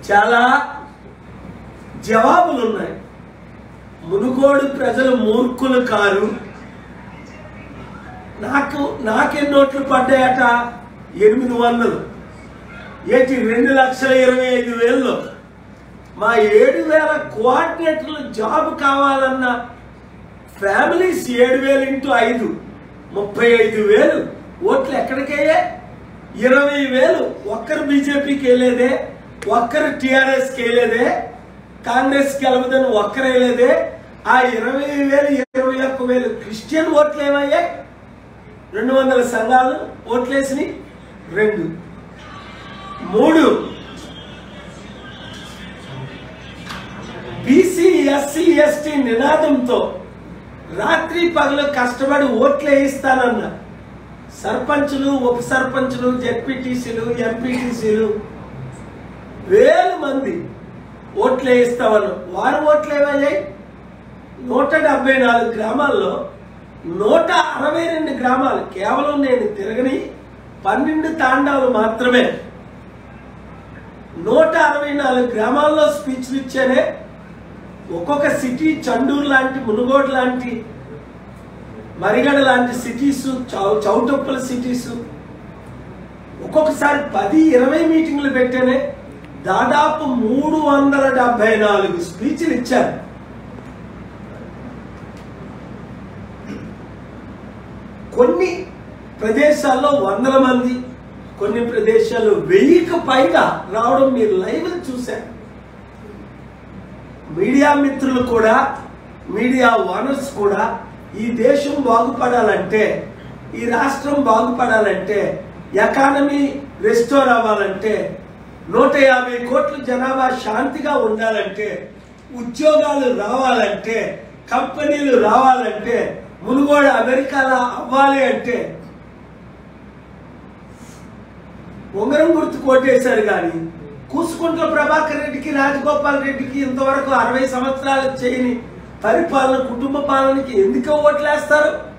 చాలా జవాబులు ఉన్నాయి మునుగోడు ప్రజలు మూర్ఖులు కారు నాకు నాకెన్ని నోట్లు పడ్డాయట ఎనిమిది వందలు ఏంటి రెండు లక్షల ఇరవై ఐదు వేల్లో మా ఏడు వేల కోఆర్డినేటర్లు జాబ్ కావాలన్న ఫ్యామిలీస్ ఏడు వేలు ఇంటూ ఐదు ముప్పై ఐదు వేలు ఓట్లు ఎక్కడికయ్యే ఇరవై వేలు ఒక్కరు బీజేపీకి వెళ్ళేదే ఒక్కరు టీఆర్ఎస్కి వెళ్ళేదే కాంగ్రెస్ గెలవదని ఒక్కరు వెళ్ళేదే ఆ ఇరవై వేలు ఇరవై ఒక్క వేలు క్రిస్టియన్ ఓట్లు ఏమయ్యాయి రెండు వందల సంఘాలు ఓట్లేసినాయి రెండు మూడు బీసీ ఎస్సీ ఎస్టీ నినాదంతో రాత్రి పగలు కష్టపడి ఓట్లు వేయిస్తానన్న సర్పంచులు ఉప సర్పంచులు జెడ్పీటీసీలు ఎంపీటీసీలు వేల మంది ఓట్లు వేయిస్తామని వారు ఓట్లు ఏమయ్యాయి నూట డెబ్బై నాలుగు గ్రామాల్లో నూట అరవై రెండు గ్రామాలు కేవలం నేను తిరగని పన్నెండు తాండాలు మాత్రమే నూట అరవై నాలుగు గ్రామాల్లో స్పీచ్లు ఇచ్చానే ఒక్కొక్క సిటీ చండూరు లాంటి మునుగోడు లాంటి మరిగడ లాంటి సిటీస్ చౌ చౌటప్పల సిటీస్ ఒక్కొక్కసారి పది ఇరవై మీటింగ్లు పెట్టానే దాదాపు మూడు వందల డెబ్బై నాలుగు స్పీచ్లు ఇచ్చారు కొన్ని ప్రదేశాల్లో వందల మంది కొన్ని ప్రదేశాల్లో వెయ్యికి పైగా రావడం మీరు లైవ్ చూశారు మీడియా మిత్రులు కూడా మీడియా ఓనర్స్ కూడా ఈ దేశం బాగుపడాలంటే ఈ రాష్ట్రం బాగుపడాలంటే ఎకానమీ రెస్టోర్ అవ్వాలంటే నూట యాభై కోట్ల జనాభా శాంతిగా ఉండాలంటే ఉద్యోగాలు రావాలంటే కంపెనీలు రావాలంటే మునుగోడు అమెరికాలో అవ్వాలి అంటే ఉంగరం గుర్తు కొట్టేశారు కానీ కూసుకుంట్ల ప్రభాకర్ రెడ్డికి రాజగోపాల్ రెడ్డికి ఇంతవరకు అరవై సంవత్సరాలు చేయని పరిపాలన కుటుంబ పాలనకి ఎందుకు ఓట్లేస్తారు